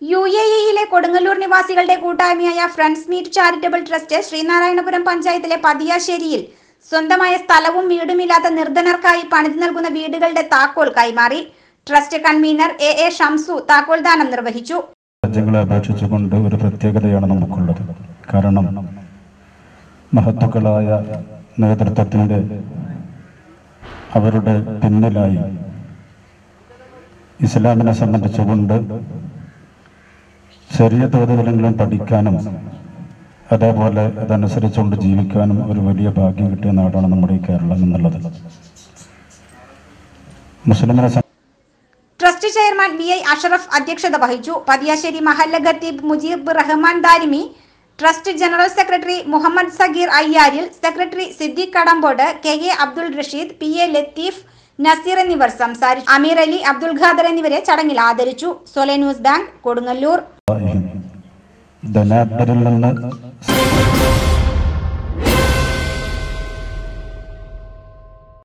U A ഇയിലെ Kodungallur നിവാസികളുടെ കൂട്ടായ്മയായ friends meet charitable trust Sreenarayanapuram പഞ്ചായത്തിലെ പതിയാശ്ശേരിയിൽ സ്വന്തമായ സ്ഥലവും വീടുമില്ലാത്ത നിർധനർക്കായി പണിതു നൽകുന്ന വീടുകളുടെ താക്കോൽ കൈമാറി trust convener A A Shamsu താക്കോൽ ദാനം നിർവഹിച്ചു രാജ്യങ്ങളെ അപേക്ഷിച്ചുകൊണ്ട് ഒരു പ്രത്യേകതയാണ് നമുക്കുള്ളത് കാരണം മഹത്തുക്കളായ നേതൃത്വത്തിൻ്റെ അവരുടെ പിന്നിലായി ഇസ്ലാമിനെ സംബന്ധിച്ചുകൊണ്ട് ചെറിയ തോതിലെങ്കിലും പഠിക്കാനും അതേപോലെ അതനുസരിച്ചുകൊണ്ട് ജീവിക്കാനും ഒരു വലിയ ഭാഗ്യം കിട്ടിയ നാടാണ് നമ്മുടെ ഈ കേരളം എന്നുള്ളത് മുസ്ലിമിനെ സം- trust chairman V I Ashraf അധ്യക്ഷത വഹിച്ചു പതിയാശ്ശേരി മഹല്ല ഖത്തീബ് Mujeeb Rahman Darimi trust general secretary Muhammad Sageer Ayyaril secretary Siddique Kadambode K A Abdul Rasheed P A Latheef Nazeer എന്നിവർ സംസാരിച്ചു അമീർ അലി അബ്ദുൽ ഖാദർ എന്നിവരെ ചടങ്ങിൽ ആദരിച്ചു സൊലെ ന്യൂസ് ബാങ്ക് കൊടുങ്ങല്ലൂർ ധനാഢ്യരിൽ നിന്ന്